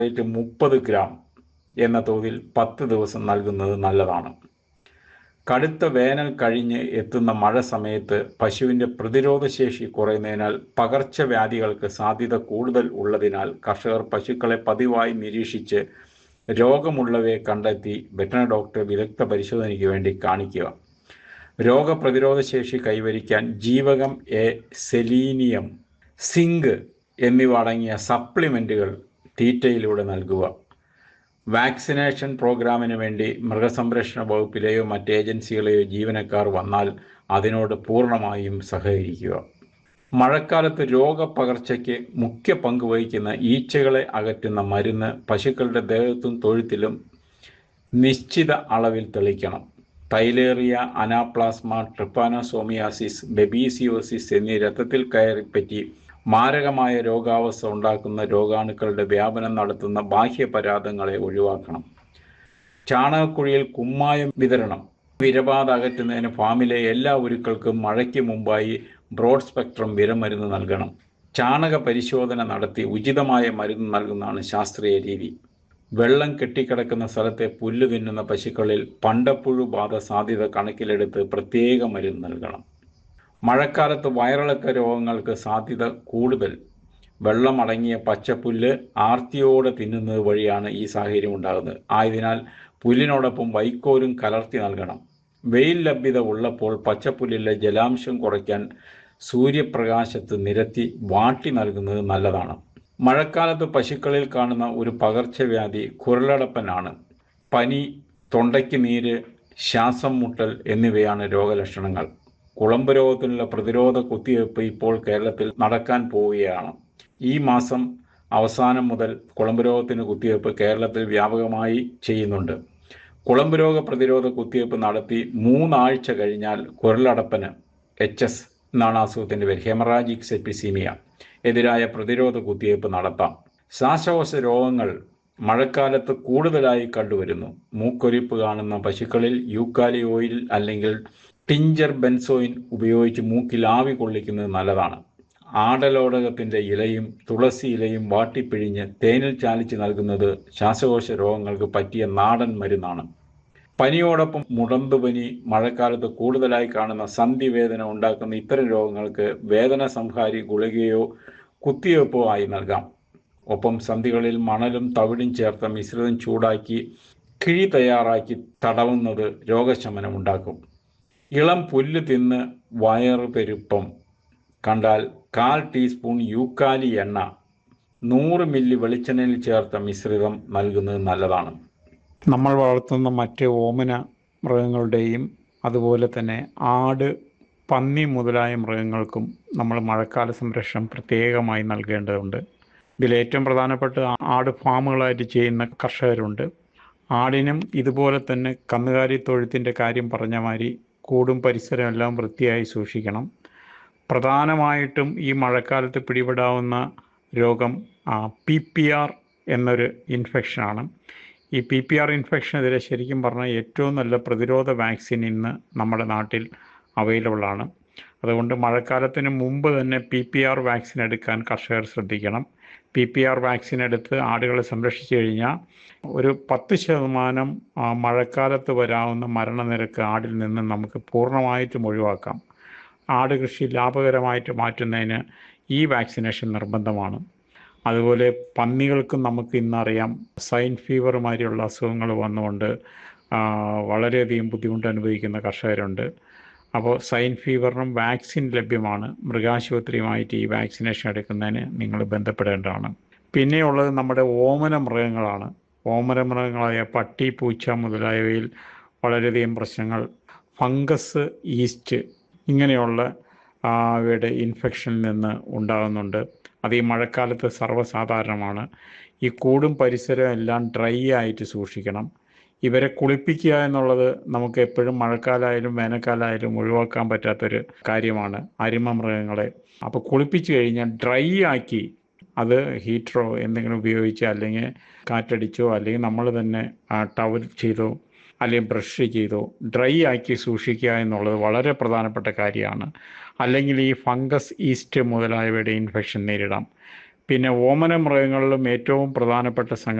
rate മുപ്പത് gram എന്ന തോതിൽ പത്ത് ദിവസം നൽകുന്നത് നല്ലതാണ് കടുത്ത വേനൽ കഴിഞ്ഞ് എത്തുന്ന മഴ സമയത്ത് പശുവിൻ്റെ പ്രതിരോധശേഷി കുറയുന്നതിനാൽ പകർച്ചവ്യാധികൾക്ക് സാധ്യത കൂടുതൽ ഉള്ളതിനാൽ കർഷകർ പശുക്കളെ പതിവായി നിരീക്ഷിച്ച് രോഗമുള്ളവയെ കണ്ടെത്തി വെറ്ററിനറി ഡോക്ടറെ വിദഗ്ധ പരിശോധനയ്ക്ക് വേണ്ടി കാണിക്കുക രോഗപ്രതിരോധ ശേഷി കൈവരിക്കാൻ ജീവകം എ സെലീനിയം സിങ്ക് എന്നിവ അടങ്ങിയ സപ്ലിമെൻറ്റുകൾ തീറ്റയിലൂടെ നൽകുക വാക്സിനേഷൻ പ്രോഗ്രാമിന് വേണ്ടി മൃഗസംരക്ഷണ വകുപ്പിലെയോ മറ്റ് ഏജൻസികളെയോ ജീവനക്കാർ വന്നാൽ അതിനോട് പൂർണ്ണമായും സഹകരിക്കുക മഴക്കാലത്ത് രോഗപകർച്ചയ്ക്ക് മുഖ്യ പങ്ക് വഹിക്കുന്ന ഈച്ചകളെ അകറ്റുന്ന മരുന്ന് പശുക്കളുടെ ദേഹത്തും തൊഴുത്തിലും നിശ്ചിത അളവിൽ തെളിക്കണം തൈലേറിയ അനാപ്ലാസ്മ ട്രിപ്പാനോസോമിയാസിസ് ബെബീസിയോസിസ് എന്നീ രക്തത്തിൽ കയറിപ്പറ്റി മാരകമായ രോഗാവസ്ഥ ഉണ്ടാക്കുന്ന രോഗാണുക്കളുടെ വ്യാപനം നടത്തുന്ന ബാഹ്യപരാധങ്ങളെ ഒഴിവാക്കണം ചാണകക്കുഴിയിൽ കുമ്മായം വിതരണം വിരബാധ അകറ്റുന്നതിന് ഫാമിലെ എല്ലാ ഉരുക്കൾക്കും മഴയ്ക്ക് മുമ്പായി ബ്രോഡ് സ്പെക്ട്രം വിരമരുന്ന് നൽകണം ചാണക പരിശോധന നടത്തി ഉചിതമായ മരുന്ന് നൽകുന്നതാണ് ശാസ്ത്രീയ രീതി വെള്ളം കെട്ടിക്കിടക്കുന്ന സ്ഥലത്തെ പുല്ല് തിന്നുന്ന പശുക്കളിൽ പണ്ടപ്പുഴു ബാധ സാധ്യത കണക്കിലെടുത്ത് പ്രത്യേക മരുന്ന് നൽകണം മഴക്കാലത്ത് വയറിളക്ക രോഗങ്ങൾക്ക് സാധ്യത കൂടുതൽ വെള്ളം അടങ്ങിയ പച്ചപ്പുല്ല് ആർത്തിയോടെ തിന്നുന്നത് വഴിയാണ് ഈ സാഹചര്യം ഉണ്ടാകുന്നത് ആയതിനാൽ പുല്ലിനോടൊപ്പം വൈക്കോലും കലർത്തി നൽകണം വെയിൽ ലഭ്യത ഉള്ളപ്പോൾ പച്ചപ്പുല്ലിലെ ജലാംശം കുറയ്ക്കാൻ സൂര്യപ്രകാശത്ത് നിരത്തി വാട്ടി നൽകുന്നത് നല്ലതാണ് മഴക്കാലത്ത് പശുക്കളിൽ കാണുന്ന ഒരു പകർച്ചവ്യാധി കുരലടപ്പനാണ് പനി തൊണ്ടയ്ക്ക് നീര് ശ്വാസം മുട്ടൽ എന്നിവയാണ് രോഗലക്ഷണങ്ങൾ കുളമ്പ് രോഗത്തിനുള്ള പ്രതിരോധ കുത്തിവയ്പ്പ് ഇപ്പോൾ കേരളത്തിൽ നടക്കാൻ പോവുകയാണ് ഈ മാസം അവസാനം മുതൽ കുളമ്പ് രോഗത്തിന് കുത്തിവയ്പ്പ് കേരളത്തിൽ വ്യാപകമായി ചെയ്യുന്നുണ്ട് കുളമ്പ് രോഗ പ്രതിരോധ കുത്തിവയ്പ്പ് നടത്തി മൂന്നാഴ്ച കഴിഞ്ഞാൽ കുരലടപ്പന് എച്ച് എസ് എന്നാണ് അസുഖത്തിൻ്റെ പേര് ഹെമറാജിക് സെപ്പിസീമിയ എതിരായ പ്രതിരോധ കുത്തിവയ്പ്പ് നടത്താം ശ്വാസകോശ രോഗങ്ങൾ മഴക്കാലത്ത് കൂടുതലായി കണ്ടുവരുന്നു മൂക്കൊലിപ്പ് കാണുന്ന പശുക്കളിൽ യൂക്കാലി ഓയിൽ അല്ലെങ്കിൽ ടിഞ്ചർ ബെൻസോയിൻ ഉപയോഗിച്ച് മൂക്കിൽ ആവി കൊള്ളിക്കുന്നത് നല്ലതാണ് ആടലോടകത്തിൻ്റെ ഇലയും തുളസി ഇലയും വാട്ടിപ്പിഴിഞ്ഞ് തേനിൽ ചാലിച്ച് നൽകുന്നത് ശ്വാസകോശ രോഗങ്ങൾക്ക് പറ്റിയ നാടൻ മരുന്നാണ് പനിയോടൊപ്പം മുടന്തുപനി മഴക്കാലത്ത് കൂടുതലായി കാണുന്ന സന്ധിവേദന ഉണ്ടാക്കുന്ന ഇത്തരം രോഗങ്ങൾക്ക് വേദന സംഹാരി ഗുളികയോ കുത്തിവയ്പ്പോ ആയി നൽകാം ഒപ്പം സന്ധികളിൽ മണലും തവിടും ചേർത്ത മിശ്രിതം ചൂടാക്കി കിഴി തയ്യാറാക്കി തടവുന്നത് രോഗശമനം ഉണ്ടാക്കും ഇളം പുല്ല് തിന്ന് വയറ് പെരുപ്പം കണ്ടാൽ കാൽ ടീസ്പൂൺ യൂക്കാലി എണ്ണ നൂറ് മില്ലി വെളിച്ചെണ്ണയിൽ ചേർത്ത മിശ്രിതം നൽകുന്നത് നല്ലതാണ് നമ്മൾ വളർത്തുന്ന മറ്റ് ഓമന മൃഗങ്ങളുടെയും അതുപോലെ തന്നെ ആട് പന്നി മുതലായ മൃഗങ്ങൾക്കും നമ്മൾ മഴക്കാല സംരക്ഷണം പ്രത്യേകമായി നൽകേണ്ടതുണ്ട് ഇതിൽ ഏറ്റവും പ്രധാനപ്പെട്ട ആട് ഫാമുകളായിട്ട് ചെയ്യുന്ന കർഷകരുണ്ട് ആടിനും ഇതുപോലെ തന്നെ കന്നുകാലി തൊഴുത്തിൻ്റെ കാര്യം പറഞ്ഞ മാതിരി കൂടും പരിസരം എല്ലാം വൃത്തിയായി സൂക്ഷിക്കണം പ്രധാനമായിട്ടും ഈ മഴക്കാലത്ത് പിടിപെടാവുന്ന രോഗം പി പി ആർ എന്നൊരു ഇൻഫെക്ഷനാണ് ഈ പി പി ആർ ഇൻഫെക്ഷനെതിരെ ശരിക്കും പറഞ്ഞാൽ ഏറ്റവും നല്ല പ്രതിരോധ വാക്സിൻ ഇന്ന് നമ്മുടെ നാട്ടിൽ അവൈലബിൾ ആണ് അതുകൊണ്ട് മഴക്കാലത്തിന് മുമ്പ് തന്നെ പി പി ആർ വാക്സിൻ എടുക്കാൻ കർഷകർ ശ്രദ്ധിക്കണം പി പി ആർ വാക്സിൻ എടുത്ത് ആടുകളെ സംരക്ഷിച്ചു കഴിഞ്ഞാൽ ഒരു പത്ത് ശതമാനം മഴക്കാലത്ത് വരാവുന്ന മരണനിരക്ക് ആടിൽ നിന്ന് നമുക്ക് പൂർണ്ണമായിട്ടും ഒഴിവാക്കാം ആട് കൃഷി ലാഭകരമായിട്ട് മാറ്റുന്നതിന് ഈ വാക്സിനേഷൻ നിർബന്ധമാണ് അതുപോലെ പന്നികൾക്കും നമുക്ക് ഇന്നറിയാം സൈൻ ഫീവർ മാതിരിയുള്ള അസുഖങ്ങൾ വന്നുകൊണ്ട് വളരെയധികം ബുദ്ധിമുട്ട് അനുഭവിക്കുന്ന കർഷകരുണ്ട് അപ്പോൾ സൈൻ ഫീവറിനും വാക്സിൻ ലഭ്യമാണ് മൃഗാശുപത്രിയുമായിട്ട് ഈ വാക്സിനേഷൻ എടുക്കുന്നതിന് നിങ്ങൾ ബന്ധപ്പെടേണ്ടതാണ് പിന്നെയുള്ളത് നമ്മുടെ ഓമന മൃഗങ്ങളാണ് ഓമന മൃഗങ്ങളായ പട്ടി പൂച്ച മുതലായവയിൽ വളരെയധികം പ്രശ്നങ്ങൾ ഫംഗസ് ഈസ്റ്റ് ഇങ്ങനെയുള്ള അവയുടെ ഇൻഫെക്ഷനിൽ നിന്ന് ഉണ്ടാകുന്നുണ്ട് അത് ഈ മഴക്കാലത്ത് സർവ്വസാധാരണമാണ് ഈ കൂടും പരിസരവും എല്ലാം ഡ്രൈ ആയിട്ട് സൂക്ഷിക്കണം ഇവരെ കുളിപ്പിക്കുക എന്നുള്ളത് നമുക്ക് എപ്പോഴും മഴക്കാലമായാലും വേനൽക്കാലമായാലും ഒഴിവാക്കാൻ പറ്റാത്തൊരു കാര്യമാണ് അരിമ മൃഗങ്ങളെ അപ്പോൾ കുളിപ്പിച്ച് കഴിഞ്ഞാൽ ഡ്രൈ ആക്കി അത് ഹീറ്ററോ എന്തെങ്കിലും ഉപയോഗിച്ച് അല്ലെങ്കിൽ കാറ്റടിച്ചോ അല്ലെങ്കിൽ നമ്മൾ തന്നെ ടവൽ ചെയ്തോ അല്ലെങ്കിൽ ബ്രഷ് ചെയ്തോ ഡ്രൈ ആക്കി സൂക്ഷിക്കുക എന്നുള്ളത് വളരെ പ്രധാനപ്പെട്ട കാര്യമാണ് അല്ലെങ്കിൽ ഈ ഫംഗസ് ഈസ്റ്റ് മുതലായവയുടെ ഇൻഫെക്ഷൻ നേരിടാം പിന്നെ ഓമന മൃഗങ്ങളിലും ഏറ്റവും പ്രധാനപ്പെട്ട സംഗതി